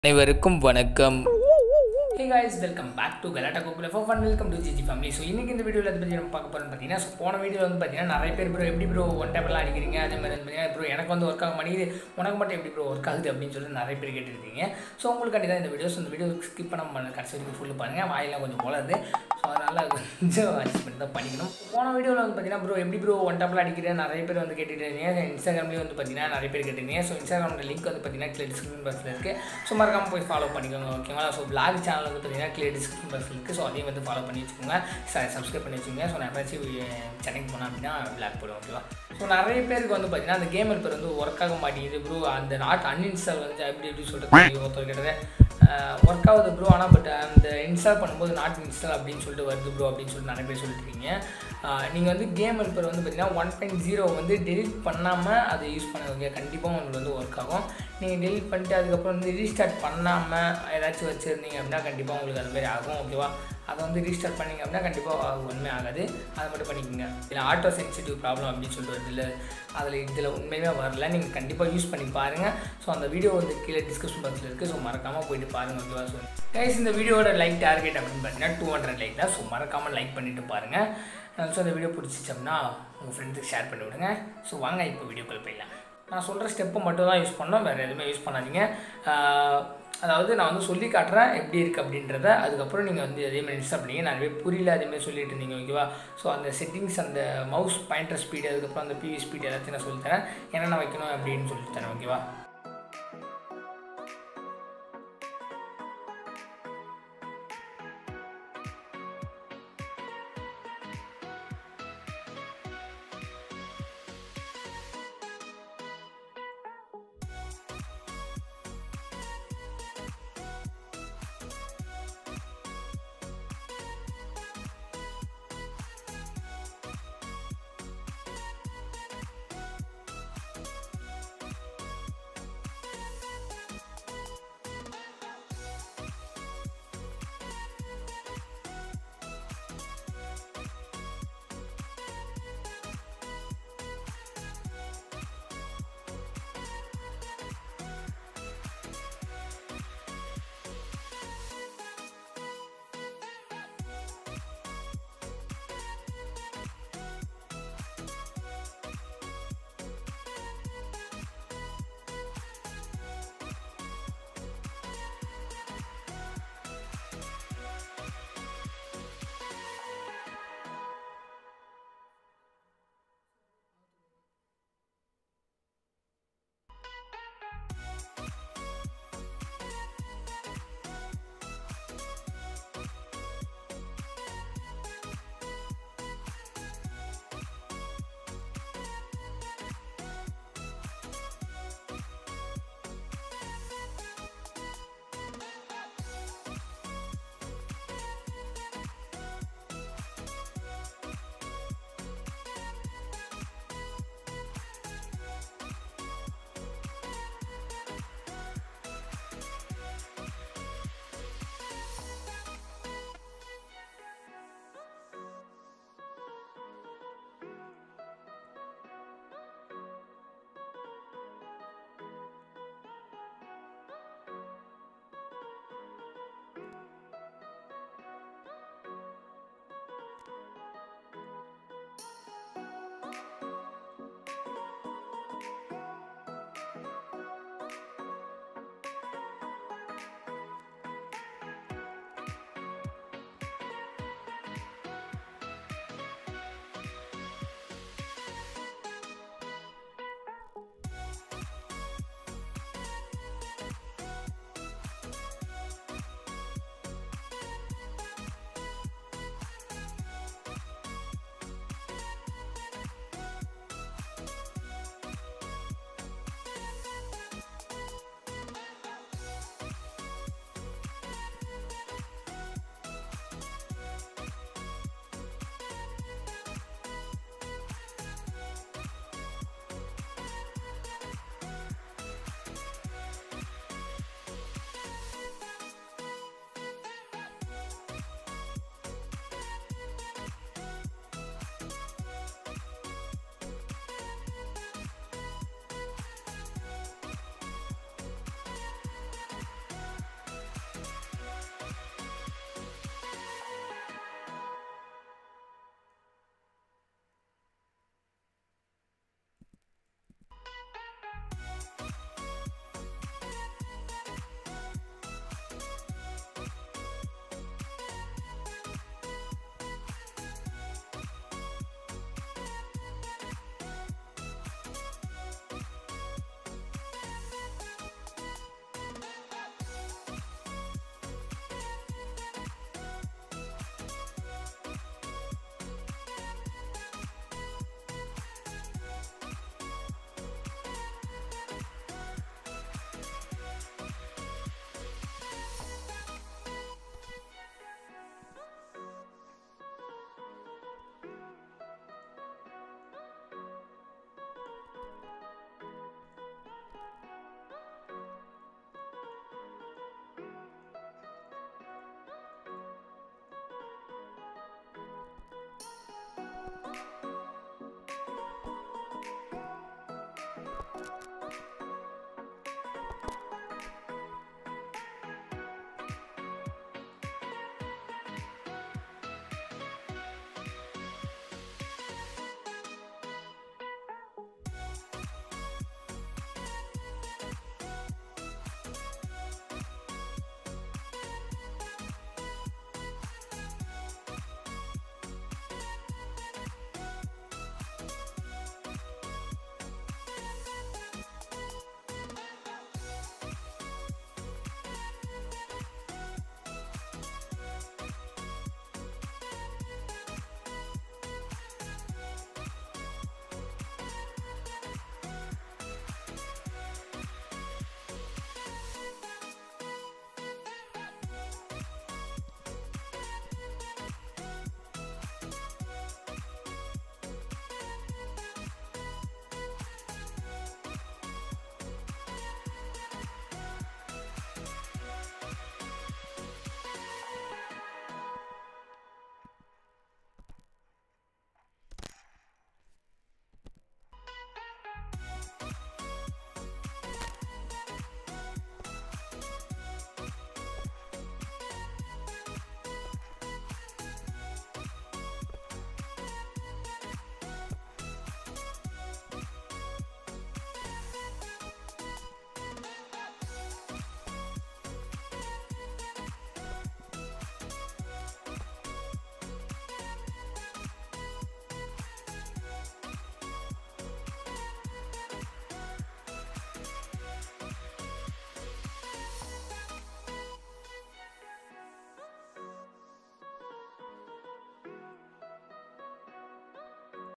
அனைவருக்கும் வணக்கம் hey guys welcome back to Galatta Gokula for fun welcome to GG family so இன்றைக்கி இந்த வீடியோவில் அதை பற்றி நம்ம பார்க்க போகிறோம் பார்த்தீங்கன்னா ஸோ போன வீடியோ வந்து பார்த்தீங்கன்னா நிறைய பேர் ப்ரோ எப்படி ப்ரோ ஒன் டேப்லாம் அடிக்கிறீங்க அதே மாதிரி வந்து பார்த்தீங்கன்னா ப்ரோ எனக்கு வந்து ஒர்க் ஆக மாட்டேங்குது உனக்கு மட்டும் எப்படி ப்ரோ ஒர்க் ஆகுது அப்படின்னு சொல்லி நிறைய பேர் கேட்டுருக்கீங்க ஸோ உங்களுக்காண்டி தான் இந்த வீடியோஸ் இந்த வீடியோ ஸ்கிப் பண்ண பண்ண கடைசி வரைக்கும் ஃபுல்லு பாருங்கள் வாயெல்லாம் கொஞ்சம் போலாது ஸோ அதனால் கொஞ்சம் அட்ஜஸ்ட் பண்ணி தான் பண்ணிக்கணும் போன வீடியோவில் வந்து பார்த்தீங்கன்னா ப்ரோ எப்படி ப்ரோ ஒன் டேப்பில் அடிக்கிறேன் நிறைய பேர் வந்து கேட்டுட்டு இருந்தீங்க இன்ஸ்டாகிராம்லேயும் வந்து பார்த்தீங்கன்னா நிறைய பேர் கேட்டிருந்தீங்க ஸோ இன்ஸ்டாகிராமோட லிங்க் வந்து பார்த்தீங்கன்னா கிளியர் டிஸ்கிரிப்ஷன் பாக்ஸில் இருக்குது ஸோ மறக்காமல் போய் ஃபாலோ பண்ணிக்கோங்க ஓகேங்களா ஸோ பிளாக் சேனல் வந்து பார்த்தீங்கன்னா கிளியர் டிஸ்கிரிப்ஷன் பாக்ஸ் இருக்குது ஸோ அதையும் வந்து ஃபாலோ பண்ணி வச்சுக்கோங்க சப்ஸ்கிரைப் பண்ணி வச்சுக்கோங்க ஸோ நான் எப்பயாச்சும் சென்னைக்கு போனேன் அப்படின்னா பிளாக் போடுவோம் ஓகேவா ஸோ நிறைய பேருக்கு வந்து பார்த்தீங்கன்னா அந்த கேம் பேர் வந்து ஒர்க் ஆக மாட்டேங்குது ப்ரோ அந்த நாட் அன்இன்ஸ்டால் வந்து எப்படி எப்படி சொல்கிறது ஒருத்தர் கிட்டது ஒர்க் ஆகுது ப்ரோ ஆனால் பட் அந்த இன்ஸ்டால் பண்ணும்போது நாட் இன்ஸ்டால் அப்படின்னு சொல்லிட்டு வருது ப்ரோ அப்படின்னு சொல்லிட்டு நிறைய பேர் சொல்லிட்டுருக்கீங்க நீங்கள் வந்து கேம் ஹெல்ப்பர் வந்து பார்த்தீங்கன்னா ஒன் பாயிண்ட் ஜீரோ வந்து டெலிட் பண்ணாமல் அதை யூஸ் பண்ணுவீங்க கண்டிப்பாக உங்களுக்கு வந்து ஒர்க் ஆகும் நீங்கள் டெலிட் பண்ணிட்டு அதுக்கப்புறம் வந்து ரீஸ்டார்ட் பண்ணாமல் ஏதாச்சும் வச்சுருந்தீங்க அப்படின்னா கண்டிப்பாக உங்களுக்கு அது மாதிரி ஆகும் ஓகேவா அதை வந்து ரீஸ்டார்ட் பண்ணிங்க அப்படின்னா கண்டிப்பாக ஒன்றுமே ஆகாது அதை மட்டும் பண்ணிக்கோங்க இல்லை ஆட்டோ சென்சிட்டிவ் ப்ராப்ளம் அப்படின்னு சொல்லிட்டு வருது இல்லை அதில் இதில் உண்மையுமே வரல நீங்கள் கண்டிப்பாக யூஸ் பண்ணி பாருங்கள் ஸோ அந்த வீடியோ வந்து கீழே டிஸ்கிரிப்ஷன் பாக்ஸில் இருக்குது ஸோ மறக்காமல் போயிட்டு பாருங்கள் ஓகேவா ஸோ கைஸ் இந்த வீடியோட லைக் டார்கெட் அப்படின்னு பார்த்தீங்கன்னா டூ ஹண்ட்ரட் லைக் தான் ஸோ மறக்காமல் லைக் பண்ணிட்டு பாருங்கள் ஸோ அந்த வீடியோ பிடிச்சிச்சோம்னா உங்கள் ஃப்ரெண்ட்ஸுக்கு ஷேர் பண்ணி விடுங்க ஸோ வாங்க இப்போ வீடியோக்குள்ள போயிடலாம் நான் சொல்கிற ஸ்டெப்பை மட்டும் தான் யூஸ் பண்ணோம் வேறு எதுவுமே யூஸ் பண்ணாதீங்க அதாவது நான் வந்து சொல்லி காட்டுறேன் எப்படி இருக்குது அப்படின்றத அதுக்கப்புறம் நீங்கள் வந்து அதேமாதிரி இன்ஸ்டால் பண்ணீங்க நிறைய புரியல அதேமாதிரி சொல்லிட்டு இருந்தீங்க ஓகேவா ஸோ அந்த செட்டிங்ஸ் அந்த மவுஸ் பாயிண்டர் ஸ்பீடு அதுக்கப்புறம் அந்த பிவி ஸ்பீடு எல்லாத்தையும் நான் சொல்லித்தரேன் என்னென்ன வைக்கணும் அப்படின்னு சொல்லித்தரேன் ஓகேவா